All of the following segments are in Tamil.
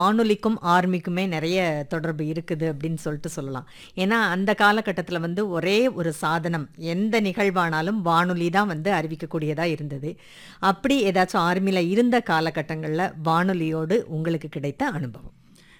வானொலிக்கும் ஆர்மிக்குமே நிறைய தொடர்பு இருக்குது அப்படின்னு சொல்லிட்டு சொல்லலாம் ஏன்னா அந்த காலகட்டத்தில் வந்து ஒரே ஒரு சாதனம் எந்த நிகழ்வானாலும் வானொலி தான் வந்து அறிவிக்கக்கூடியதாக இருந்தது அப்படி ஏதாச்சும் ஆர்மியில் இருந்த காலகட்டங்களில் வானொலியோடு உங்களுக்கு கிடைத்த அனுபவம்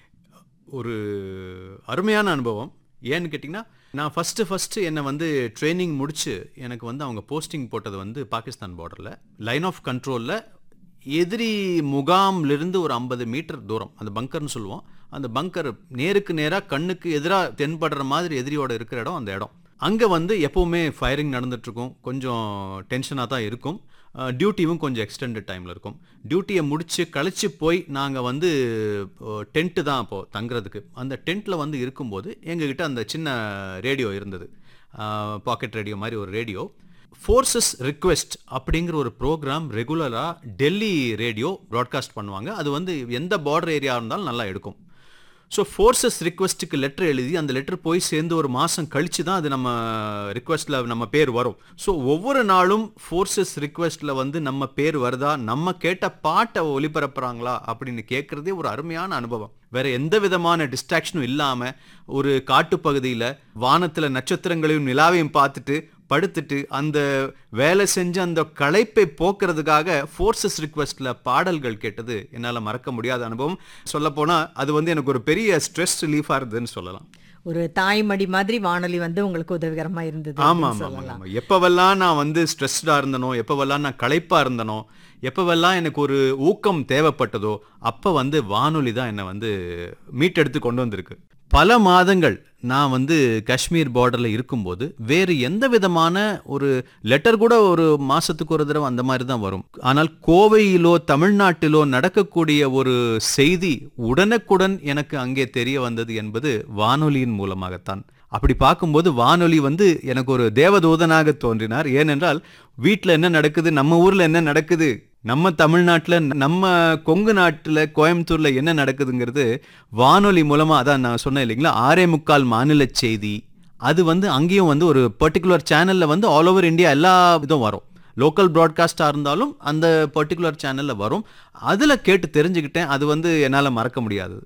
ஒரு அருமையான அனுபவம் ஏன்னு கேட்டிங்கன்னா நான் ஃபஸ்ட்டு ஃபஸ்ட்டு என்னை வந்து ட்ரைனிங் முடிச்சு எனக்கு வந்து அவங்க போஸ்டிங் போட்டது வந்து பாகிஸ்தான் பார்டரில் லைன் ஆஃப் கண்ட்ரோலில் எதிரி முகாம்லேருந்து ஒரு ஐம்பது மீட்டர் தூரம் அந்த பங்கர்னு சொல்லுவோம் அந்த பங்கர் நேருக்கு நேராக கண்ணுக்கு எதிராக தென்படுற மாதிரி எதிரியோட இருக்கிற இடம் அந்த இடம் அங்கே வந்து எப்போவுமே ஃபயரிங் நடந்துட்டுருக்கும் கொஞ்சம் டென்ஷனாக தான் இருக்கும் டியூட்டியும் கொஞ்சம் எக்ஸ்டெண்டட் டைமில் இருக்கும் டியூட்டியை முடித்து கழிச்சு போய் நாங்கள் வந்து டென்ட்டு தான் அப்போது தங்குறதுக்கு அந்த டென்ட்டில் வந்து இருக்கும்போது எங்ககிட்ட அந்த சின்ன ரேடியோ இருந்தது பாக்கெட் ரேடியோ மாதிரி ஒரு ரேடியோ ஃபோர்ஸஸ் ரிக்வெஸ்ட் அப்படிங்கிற ஒரு ப்ரோக்ராம் ரெகுலராக டெல்லி ரேடியோ ப்ராட்காஸ்ட் பண்ணுவாங்க அது வந்து எந்த பார்டர் ஏரியா இருந்தாலும் நல்லா எடுக்கும் ஸோ ஃபோர்ஸஸ் ரிக்வெஸ்ட்டுக்கு லெட்டர் எழுதி அந்த லெட்டர் போய் சேர்ந்து ஒரு மாதம் கழிச்சு தான் அது நம்ம ரிக்வெஸ்ட்டில் நம்ம பேர் வரும் ஸோ ஒவ்வொரு நாளும் ஃபோர்ஸஸ் ரிக்வெஸ்ட்டில் வந்து நம்ம பேர் வருதா நம்ம கேட்ட பாட்டை ஒளிபரப்புறாங்களா அப்படின்னு கேட்குறதே ஒரு அருமையான அனுபவம் வேற எந்த விதமான டிஸ்ட்ராக்ஷனும் இல்லாமல் ஒரு காட்டுப்பகுதியில் வானத்தில் நட்சத்திரங்களையும் நிலாவையும் பார்த்துட்டு படுத்துட்டு அந்த வேலை செஞ்ச அந்த களைப்பை போக்குறதுக்காக ஃபோர்ஸஸ் ரிக்வெஸ்ட்டில் பாடல்கள் கேட்டது என்னால் மறக்க முடியாத அனுபவம் சொல்லப்போனால் அது வந்து எனக்கு ஒரு பெரிய ஸ்ட்ரெஸ் ரிலீஃபாக இருந்ததுன்னு சொல்லலாம் ஒரு தாய்மடி மாதிரி வானொலி வந்து உங்களுக்கு உதவிகரமாக இருந்தது ஆமாம் அப்படின்னு ஆமாம் சொல்லலாம் ஆமாம் எப்போவெல்லாம் நான் வந்து ஸ்ட்ரெஸ்டாக இருந்தனோ எப்போவெல்லாம் நான் களைப்பாக இருந்தனோ எப்போவெல்லாம் எனக்கு ஒரு ஊக்கம் தேவைப்பட்டதோ அப்போ வந்து வானொலி தான் என்னை வந்து மீட்டெடுத்து கொண்டு வந்திருக்கு பல மாதங்கள் நான் வந்து காஷ்மீர் பார்டரில் இருக்கும்போது வேறு எந்த விதமான ஒரு லெட்டர் கூட ஒரு மாதத்துக்கு ஒரு தடவை அந்த மாதிரி தான் வரும் ஆனால் கோவையிலோ தமிழ்நாட்டிலோ நடக்கக்கூடிய ஒரு செய்தி உடனுக்குடன் எனக்கு அங்கே தெரிய வந்தது என்பது வானொலியின் மூலமாகத்தான் அப்படி பார்க்கும்போது வானொலி வந்து எனக்கு ஒரு தேவதூதனாக தோன்றினார் ஏனென்றால் வீட்டில் என்ன நடக்குது நம்ம ஊரில் என்ன நடக்குது நம்ம தமிழ்நாட்டில் நம்ம கொங்கு நாட்டில் கோயம்புத்தூரில் என்ன நடக்குதுங்கிறது வானொலி மூலமாக அதான் நான் சொன்னேன் இல்லைங்களா ஆறே முக்கால் மாநில செய்தி அது வந்து அங்கேயும் வந்து ஒரு பர்டிகுலர் சேனலில் வந்து ஆல் ஓவர் இந்தியா எல்லா இதுவும் வரும் லோக்கல் ப்ராட்காஸ்டாக இருந்தாலும் அந்த பர்டிகுலர் சேனலில் வரும் அதில் கேட்டு தெரிஞ்சுக்கிட்டேன் அது வந்து என்னால் மறக்க முடியாதது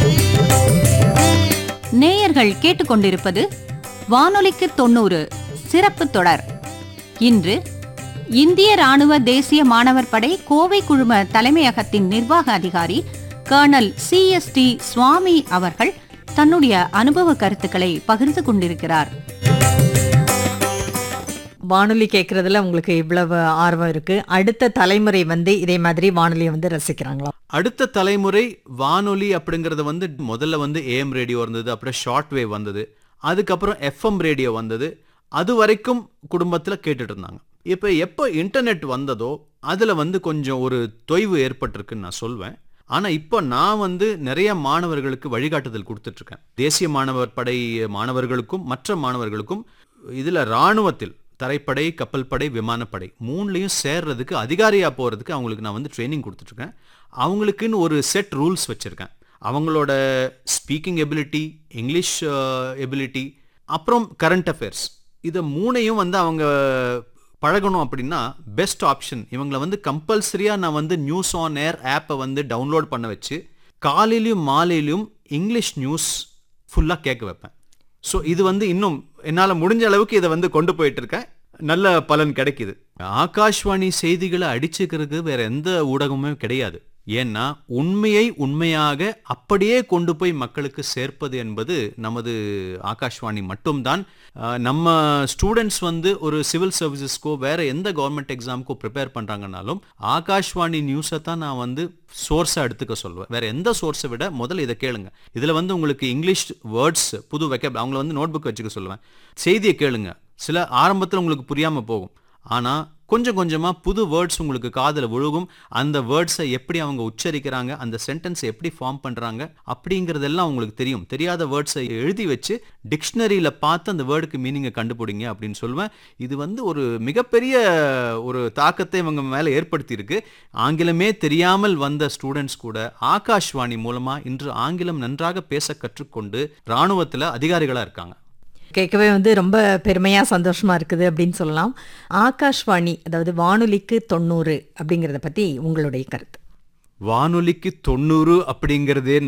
நேயர்கள் கேட்டுக்கொண்டிருப்பது வானொலிக்கு தொண்ணூறு சிறப்பு தொடர் இன்று இந்திய ராணுவ தேசிய மாணவர் படை கோவை குழும தலைமையகத்தின் நிர்வாக அதிகாரி colonel C S T Swamy அவர்கள் தன்னுடைய அனுபவ கருத்துக்களை பகிர்ந்து கொண்டிருக்கிறார் வானொலி கேட்கறதுல உங்களுக்கு இவ்வளவு ஆர்வம் இருக்கு அடுத்த தலைமுறை வந்து இதே மாதிரி வானொலியை வந்து ரசிக்கிறாங்களா அடுத்த தலைமுறை வானொலி அப்படிங்கறது வந்து முதல்ல வந்து ஏஎம் ரேடியோ இருந்தது அப்புறம் ஷார்ட் வேவ் வந்தது அதுக்கப்புறம் எஃப்எம் ரேடியோ வந்தது அது வரைக்கும் குடும்பத்தில் கேட்டுட்டு இருந்தாங்க இப்போ எப்போ இன்டர்நெட் வந்ததோ அதில் வந்து கொஞ்சம் ஒரு தொய்வு ஏற்பட்டிருக்குன்னு நான் சொல்வேன் ஆனால் இப்போ நான் வந்து நிறைய மாணவர்களுக்கு வழிகாட்டுதல் கொடுத்துட்ருக்கேன் தேசிய மாணவர் படை மாணவர்களுக்கும் மற்ற மாணவர்களுக்கும் இதில் இராணுவத்தில் தரைப்படை கப்பல் படை விமானப்படை மூணுலையும் சேர்றதுக்கு அதிகாரியா போகிறதுக்கு அவங்களுக்கு நான் வந்து ட்ரைனிங் கொடுத்துட்ருக்கேன் அவங்களுக்குன்னு ஒரு செட் ரூல்ஸ் வச்சுருக்கேன் அவங்களோட ஸ்பீக்கிங் எபிலிட்டி இங்கிலீஷ் எபிலிட்டி அப்புறம் கரண்ட் அஃபேர்ஸ் இதை மூணையும் வந்து அவங்க பழகணும் அப்படின்னா பெஸ்ட் ஆப்ஷன் இவங்களை வந்து கம்பல்சரியாக நான் வந்து நியூஸ் ஆன் ஏர் ஆப்பை வந்து டவுன்லோட் பண்ண வச்சு காலையிலையும் மாலையிலையும் இங்கிலீஷ் நியூஸ் ஃபுல்லாக கேட்க வைப்பேன் ஸோ இது வந்து இன்னும் என்னால் முடிஞ்ச அளவுக்கு இதை வந்து கொண்டு போயிட்டு இருக்கேன் நல்ல பலன் கிடைக்குது ஆகாஷ்வாணி செய்திகளை அடிச்சுக்கிறதுக்கு வேற எந்த ஊடகமுமே கிடையாது ஏன்னா உண்மையை உண்மையாக அப்படியே கொண்டு போய் மக்களுக்கு சேர்ப்பது என்பது நமது ஆகாஷ்வாணி மட்டும்தான் அஹ், நம்ம ஸ்டூடெண்ட்ஸ் வந்து ஒரு சிவில் சர்வீசஸ்க்கோ வேற எந்த கவர்மெண்ட் எக்ஸாமுக்கோ ப்ரிப்பேர் பண்றாங்கனாலும் ஆகாஷ்வாணி நியூஸை தான் நான் வந்து சோர்ஸை எடுத்துக்க சொல்லுவேன் வேற எந்த சோர்ஸை விட முதல்ல இதை கேளுங்க இதுல வந்து உங்களுக்கு இங்கிலீஷ் வேர்ட்ஸ் புது வெக்க அவங்கள வந்து நோட் புக் வச்சுக்க சொல்லுவேன் செய்தியை கேளுங்க சில ஆரம்பத்தில் உங்களுக்கு புரியாம போகும் ஆனா கொஞ்சம் கொஞ்சமா புது வேர்ட்ஸ் உங்களுக்கு காதுல விழுகும் அந்த வேர்ட்ஸை எப்படி அவங்க உச்சரிக்கிறாங்க அந்த சென்டென்ஸை எப்படி ஃபார்ம் பண்றாங்க அப்படிங்கறதெல்லாம் உங்களுக்கு தெரியும் தெரியாத வேர்ட்ஸை எழுதி வச்சு டிக்ஷனரியில பார்த்து அந்த வேர்டுக்கு மீனிங்கை கண்டுபிடிங்க அப்படின்னு சொல்லுவேன் இது வந்து ஒரு மிகப்பெரிய ஒரு தாக்கத்தை இவங்க மேல ஏற்படுத்தி இருக்கு ஆங்கிலமே தெரியாமல் வந்த ஸ்டூடெண்ட்ஸ் கூட ஆகாஷ்வாணி மூலமா இன்று ஆங்கிலம் நன்றாக பேச கற்றுக்கொண்டு ராணுவத்துல அதிகாரிகளா இருக்காங்க கேட்கவே வந்து ரொம்ப பெருமையா சந்தோஷமா இருக்குது அப்படின்னு சொல்லலாம் ஆகாஷ்வாணி அதாவது வானொலிக்கு தொண்ணூறு அப்படிங்கறத பத்தி உங்களுடைய கருத்து வானொலிக்கு தொண்ணூறு அப்படிங்கிறதே